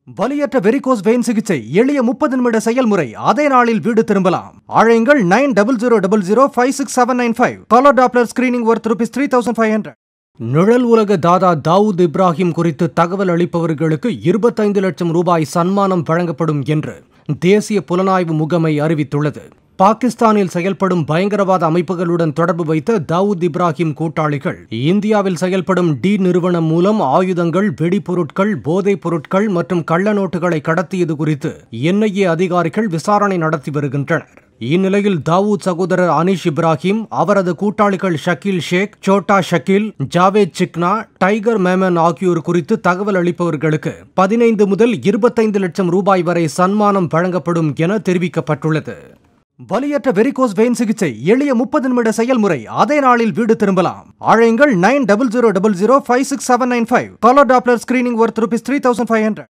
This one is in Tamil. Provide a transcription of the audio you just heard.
வலியற்ற வெரிகோஸ் வெயின் சிகிச்சை எளிய முப்பது நிமிட செயல்முறை அதே நாளில் வீடு திரும்பலாம் அழையுங்கள் nine double zero double zero five six seven nine five colour doppler screening worth rupees three thousand five hundred நிழல் உலக தாதா தாவூத் இப்ராஹிம் குறித்து தகவல் அளிப்பவர்களுக்கு இருபத்தைந்து லட்சம் ரூபாய் சன்மானம் வழங்கப்படும் என்று தேசிய புலனாய்வு முகமை அறிவித்துள்ளது பாகிஸ்தானில் செயல்படும் பயங்கரவாத அமைப்புகளுடன் தொடர்பு வைத்த தாவூத் இப்ராஹிம் கூட்டாளிகள் இந்தியாவில் செயல்படும் டி நிறுவனம் மூலம் ஆயுதங்கள் வெடிபொருட்கள் போதைப் பொருட்கள் மற்றும் கள்ள நோட்டுகளை கடத்தியது குறித்து என்ஐஏ அதிகாரிகள் விசாரணை நடத்தி வருகின்றனர் இந்நிலையில் தாவூத் சகோதரர் அனிஷ் இப்ராஹிம் அவரது கூட்டாளிகள் ஷக்கீல் ஷேக் சோட்டா ஷக்கீல் ஜாவேத் சிக்னா டைகர் மேமன் ஆகியோர் குறித்து தகவல் அளிப்பவர்களுக்கு பதினைந்து முதல் இருபத்தைந்து லட்சம் ரூபாய் வரை சன்மானம் வழங்கப்படும் என தெரிவிக்கப்பட்டுள்ளது வலியற்ற வெரிகோஸ் வெயின் சிகிச்சை எளிய முப்பது நிமிட செயல்முறை அதே நாளில் வீடு திரும்பலாம் அழையுங்கள் nine double zero double zero five six seven nine five colour doppler screening worth rupees three thousand five hundred